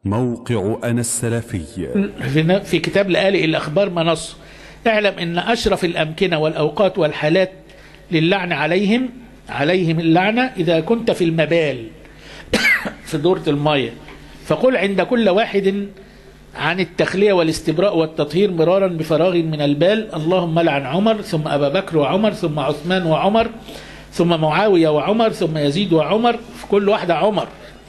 موقع أنا السلفي في في كتاب لآلئ الأخبار منص اعلم أن أشرف الأمكنة والأوقات والحالات للعن عليهم عليهم اللعنة إذا كنت في المبال في دورة المية فقل عند كل واحد عن التخلية والاستبراء والتطهير مرارا بفراغ من البال اللهم لعن عمر ثم أبا بكر وعمر ثم عثمان وعمر ثم معاوية وعمر ثم يزيد وعمر في كل واحدة عمر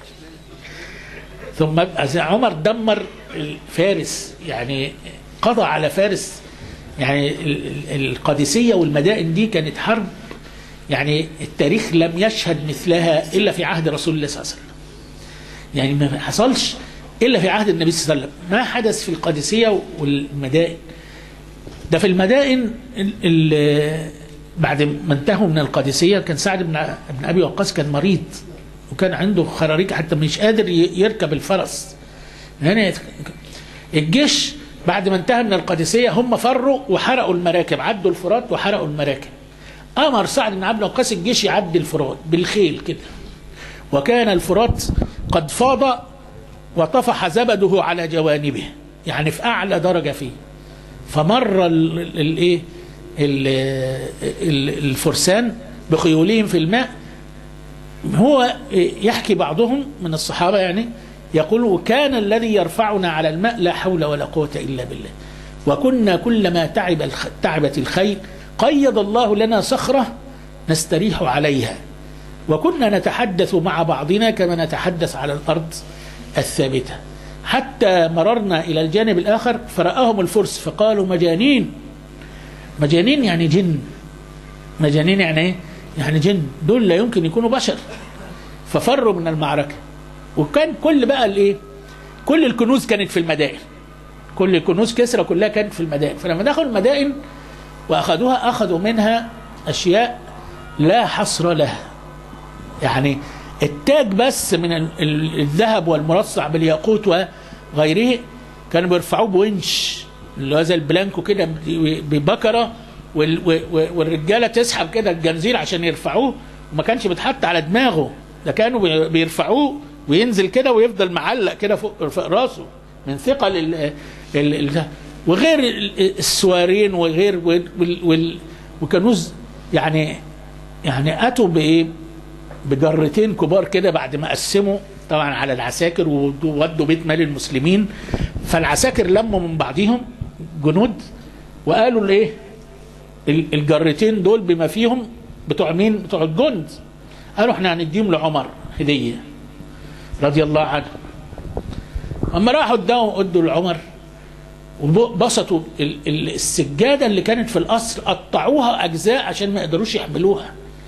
ثم عمر دمر فارس يعني قضى على فارس يعني ال- ال- القادسية والمدائن دي كانت حرب يعني التاريخ لم يشهد مثلها إلا في عهد رسول الله صلى الله عليه وسلم يعني ما حصلش إلا في عهد النبي صلى الله عليه وسلم ما حدث في القادسية والمدائن ده في المدائن ال ال بعد ما انتهوا من القادسية كان سعد بن ع- بن أبي وقاص كان مريض وكان عنده خراريج حتى مش قادر ي- يركب الفرس هنا يت- الجيش بعد ما انتهى من القادسية هم فروا وحرقوا المراكب عدوا الفرات وحرقوا المراكب أمر سعد بن عبد وقاص الجيش يعدي الفرات بالخيل كده وكان الفرات قد فاض وطفح زبده على جوانبه يعني في أعلى درجة فيه فمر ال- ال- الايه ال- ال- الفرسان بخيولهم في الماء هو يحكي بعضهم من الصحابة يعني يقول وكان الذي يرفعنا على الماء لا حول ولا قوة إلا بالله وكنا كلما تعب الخ- تعبت الخيل قيض الله لنا صخرة نستريح عليها وكنا نتحدث مع بعضنا كما نتحدث على الأرض الثابتة حتى مررنا إلى الجانب الآخر فرآهم الفرس فقالوا مجانين مجانين يعني جن مجانين يعني ايه؟ يعني جن دول لا يمكن يكونوا بشر ففروا من المعركة وكان كل بقى الايه كل الكنوز كانت في المدائن كل الكنوز كسرى كلها كانت في المدائن فلما دخلوا المدائن واخذوها اخذوا منها اشياء لا حصر لها يعني التاج بس من ال- ال- الذهب والمرصع بالياقوت وغيره كانوا بيرفعوه بونش اللي هو زي البلانكو كده ب- ببكره وال- و- و- والرجاله تسحب كده الجنزير عشان يرفعوه وما كانش بيتحط على دماغه ده كانوا بي- بيرفعوه وينزل كده ويفضل معلق كده فوق فوق راسه من ثقل ال ال ال وغير ال- السوارين وغير وال وال وال وكنوز يعني يعني اتوا بايه؟ بجرتين كبار كده بعد ما قسموا طبعا على العساكر وودوا بيت مال المسلمين فالعساكر لموا من بعضهم جنود وقالوا الايه ال- الجرتين دول بما فيهم بتوع مين بتوع الجند قالوا احنا هنديهم لعمر هديه رضي الله عنه اما راحوا ادوا ادوا لعمر وبسطوا ال- ال- السجاده اللي كانت في القصر قطعوها اجزاء عشان ما يقدروش يحملوها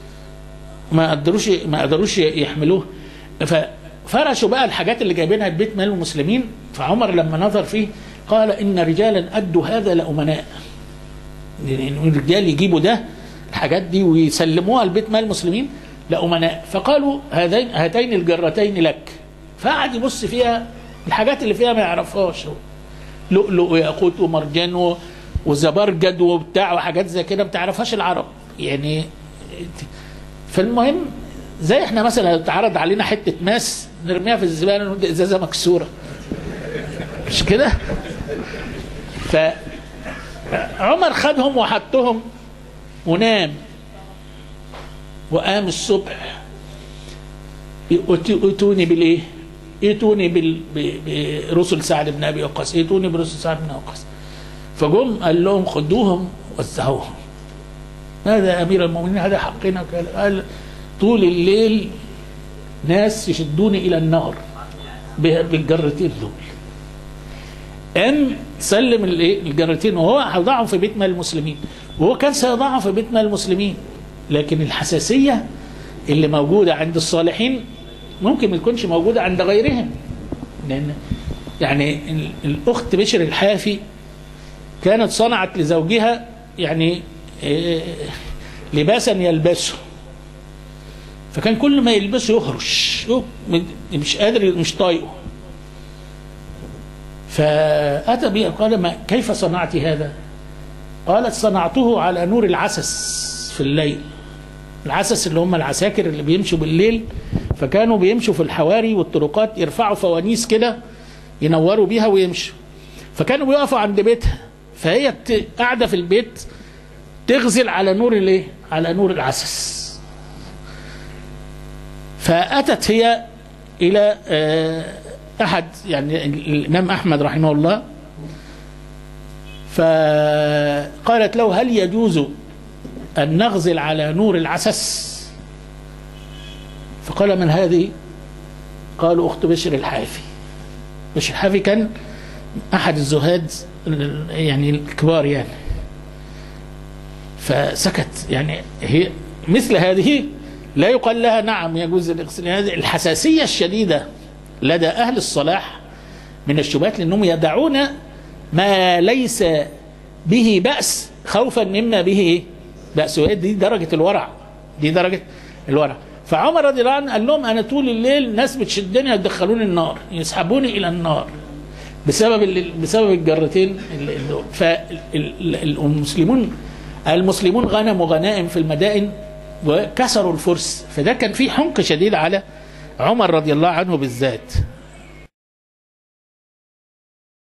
ما قدروش ما قدروش يحملوه ففرشوا بقى الحاجات اللي جايبينها البيت مال المسلمين فعمر لما نظر فيه قال ان رجالا ادوا هذا لامناء يعني الرجال يجيبوا ده الحاجات دي ويسلموها لبيت مال المسلمين لامناء فقالوا هذين هاتين الجرتين لك فقعد يبص فيها الحاجات اللي فيها ما يعرفهاش هو لؤلؤ وياقوت ومرجان و- وزبرجد وبتاع وحاجات زي كده ما بتعرفهاش العرب يعني فالمهم زي احنا مثلا لو اتعرض علينا حته ماس نرميها في الزباله نقول دي ازازه مكسوره مش كده؟ ف عمر خدهم وحطهم ونام وقام الصبح يؤتي- ائتوني بالايه؟ ائتوني بال- ب- برسل سعد بن ابي وقاص ائتوني برسل سعد بن وقاص فجم قال لهم خدوهم وزعوهم هذا يا امير المؤمنين هذا حقنا وكذا. قال طول الليل ناس يشدوني الى النار ب- بالجرتين دول ام سلم الايه الجرتين وهو هيضعهم في بيت مال المسلمين وهو كان سيضعهم في بيت مال المسلمين لكن الحساسيه اللي موجوده عند الصالحين ممكن ما تكونش موجوده عند غيرهم لان يعني ال- الاخت بشر الحافي كانت صنعت لزوجها يعني آه، لباسا يلبسه فكان كل ما يلبسه يهرش يو- مش قادر مش طايقه فأتى به قال ما كيف صنعت هذا قالت صنعته على نور العسس في الليل العسس اللي هم العساكر اللي بيمشوا بالليل فكانوا بيمشوا في الحواري والطرقات يرفعوا فوانيس كده ينوروا بيها ويمشوا فكانوا بيقفوا عند بيتها فهي ت- قاعده في البيت تغزل على نور الايه؟ على نور العسس فاتت هي الى آه، احد يعني الامام احمد رحمه الله فقالت له هل يجوز ان نغزل على نور العسس فقال من هذه قالوا اخت بشر الحافي بشر الحافي كان احد الزهاد ال- يعني الكبار يعني فسكت يعني هي مثل هذه لا يقال لها نعم يجوز الاغسال هذه الحساسيه الشديده لدى اهل الصلاح من الشبهات لانهم يدعون ما ليس به باس خوفا مما به إيه؟ باس وهي دي درجه الورع دي درجه الورع فعمر رضي الله عنه قال لهم انا طول الليل ناس بتشدني يدخلوني النار يسحبوني الى النار بسبب ال- بسبب الجرتين فالمسلمون المسلمون غنموا غنائم في المدائن وكسروا الفرس فده كان فيه حنق شديد على عمر رضي الله عنه بالذات